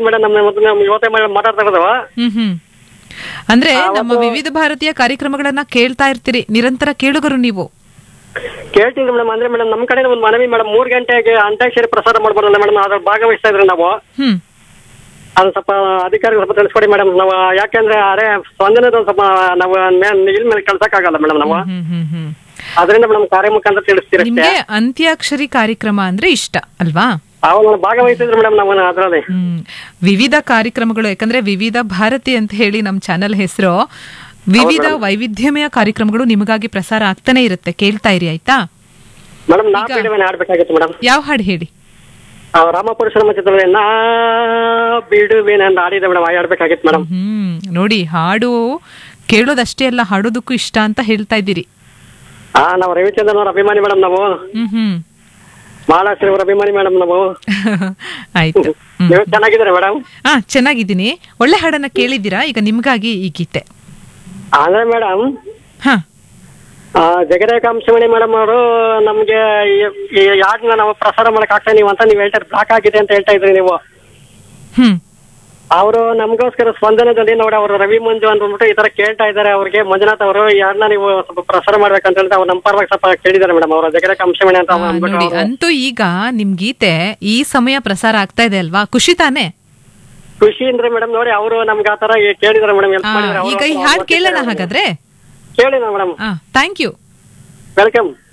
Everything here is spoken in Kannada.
ಮೇಡಮ್ ನಮ್ಮ ಮೊದಲು ನಮ್ಮ ಇವತ್ತೇ ಮೇಡಮ್ ಮಾತಾಡ್ತಾ ಇರೋದು ಹ್ಮ್ ಹ್ಮ್ ಅಂದ್ರೆ ನಮ್ಮ ವಿವಿಧ ಭಾರತೀಯ ಕಾರ್ಯಕ್ರಮಗಳನ್ನ ಕೇಳ್ತಾ ಇರ್ತೀರಿ ನಿರಂತರ ಕೇಳುಗರು ನೀವು ಕೇಳ್ತೀನಿ ಮೇಡಮ್ ಅಂದ್ರೆ ಮೇಡಮ್ ನಮ್ಮ ಕಡೆ ಒಂದು ಮನವಿ ಮೇಡಮ್ ಮೂರ್ ಗಂಟೆಗೆ ಅಂತ್ಯಾಕ್ಷರಿ ಪ್ರಸಾರ ಮಾಡ್ಬೋದಲ್ಲ ಮೇಡಮ್ ಅದ್ರ ಭಾಗವಹಿಸ್ತಾ ಇದ್ರಿ ನಾವು ಹ್ಮ್ ಅದು ಸ್ವಲ್ಪ ಅಧಿಕಾರಿಗಳು ಸ್ವಲ್ಪ ತಿಳಿಸ್ಕೊಡಿ ಮೇಡಮ್ ನಾವು ಯಾಕೆಂದ್ರೆ ಅರೆ ಸ್ಪಂದನದ ಒಂದ್ ಸ್ವಲ್ಪ ನಾವು ಇಲ್ ಮೇಲೆ ಕಳ್ಸಕ್ಕಾಗಲ್ಲ ಮೇಡಮ್ ನಾವು ಹ್ಮ್ ಹ್ಮ್ ಹ್ಮ್ ಅದರಿಂದ ಮೇಡಮ್ ಕಾರ್ಯ ಮುಖಾಂತರ ತಿಳಿಸ್ತೀರಿ ಅಷ್ಟೇ ನಿಮ್ಗೆ ಅಂತ್ಯಾಕ್ಷರಿ ಕಾರ್ಯಕ್ರಮ ಅಂದ್ರೆ ಇಷ್ಟ ಅಲ್ವಾ ಅವಾಗ ಭಾಗವಹಿಸಿದ್ರು ಮೇಡಮ್ ನಾವು ಅದರಲ್ಲಿ ಹ್ಮ್ ವಿವಿಧ ಕಾರ್ಯಕ್ರಮಗಳು ಯಾಕಂದ್ರೆ ವಿವಿಧ ಭಾರತಿ ಅಂತ ಹೇಳಿ ನಮ್ ಚಾನೆಲ್ ಹೆಸರು ವಿವಿಧ ವೈವಿಧ್ಯಮಯ ಕಾರ್ಯಕ್ರಮಗಳು ನಿಮಗಾಗಿ ಪ್ರಸಾರ ಆಗ್ತಾನೆ ಇರುತ್ತೆ ಕೇಳ್ತಾ ಇರಿ ಆಯ್ತಾ ಮೇಡಮ್ ನಾ ಬಿಡುವೇನೆ ಆಡ್ಬೇಕಾಗಿತ್ತು ಮೇಡಮ್ ಯಾವ ಹಾಡು ಹೇಳಿ ರಾಮಪುರುಷನ ಚಿತ್ರದಲ್ಲಿ ನಾ ಬಿಡುವೇನೆ ಅಂತ ಆಡಿದೆ ಮೇಡಮ್ ಆಡ್ಬೇಕಾಗಿತ್ತು ಮೇಡಮ್ ಹ್ಮ್ ನೋಡಿ ಹಾಡು ಕೇಳೋದಷ್ಟೇ ಅಲ್ಲ ಹಾಡೋದಕ್ಕೂ ಇಷ್ಟ ಅಂತ ಹೇಳ್ತಾ ಇದ್ದೀರಿ ಹಾ ನಾವು ರವಿಚಂದ್ರನ್ ಅವ್ರ ಅಭಿಮಾನಿ ಮೇಡಮ್ ನಾವು ಹ್ಮ್ ಹ್ಮ್ ಮಹಾರಾಷ್ಟ್ರ ಅವ್ರ ಅಭಿಮಾನಿ ಮೇಡಮ್ ನಾವು ಆಯ್ತು ಹ್ಮ್. ನೀವು ಚೆನ್ನಾಗಿದ್ದೀರಾ ಮೇಡಮ್ ಆ ಚೆನ್ನಾಗಿದ್ದೀನಿ ಒಳ್ಳೆ ಹಾಡನ್ನ ಕೇಳಿದ್ದೀರಾ ಈಗ ನಿಮ್ಗಾಗಿ ಈ ಗೀತೆ ಅಂದ್ರೆ ಮೇಡಮ್ ಹಾ ಜಗದೇಕಾಂಶಮಣಿ ಮೇಡಮ್ ಅವರು ನಮ್ಗೆ ಈ- ಈ ಯಾರ್ನ ನಾವು ಪ್ರಸಾರ ಮಾಡಕ್ ಆಗ್ತಾ ನೀವು ಅಂತ ನೀವು ಹೇಳ್ತಾರೆ ಬ್ಲಾಕ್ ಆಗಿದೆ ಅಂತ ಹೇಳ್ತಾ ಇದ್ರಿ ನೀವು ಹ್ಮ್ ಅವರು ನಮಗೋಸ್ಕರ ಸ್ಪಂದನದಲ್ಲಿ ನೋಡಿ ಅವರು ರವಿ ಮಂಜು ಅಂದ್ಬಿಟ್ಟು ಈ ತರ ಕೇಳ್ತಾ ಇದ್ದಾರೆ ಅವ್ರಿಗೆ ಮಂಜುನಾಥ್ ಅವರು ಯಾರನ್ನ ನೀವು ಸ್ವಲ್ಪ ಪ್ರಸಾರ ಮಾಡ್ಬೇಕಂತ ಹೇಳ್ತಾ ಅವ್ರು ನಮ್ಮ ಪರವಾಗಿ ಸ್ವಲ್ಪ ಕೇಳಿದ್ದಾರೆ ಮೇಡಮ್ ಅವರು ಜಗದೇಕಾಂಶಮಣಿ ಅಂತ ಆ, ಅಂದ್ಬಿಟ್ಟು ನೋಡಿ ಅವ್ರು- ಅಂತೂ ಈಗ ನಿಮ್ ಗೀತೆ ಈ ಸಮಯ ಪ್ರಸಾರ ಆಗ್ತಾ ಇದೆ ಅಲ್ವಾ ಖುಷಿ ತಾನೆ ಖುಷಿ ಅಂದ್ರೆ ಮೇಡಮ್ ನೋಡಿ ಅವರು ನಮ್ಗೆ ಆತರ ಕೇಳಿದಾರೆ ಮೇಡಮ್ ಹೆಲ್ಪ್ ಆ, ಮಾಡಿದ್ರೆ ಈಗ ಈ ಹಾಡು ಕೇಳೋಣ ಹಾಗಾದ್ರೆ ಕೇಳಿದ ಮೇಡಮ್ ಥ್ಯಾಂಕ್ ಯು ವೆಲ್ಕಮ್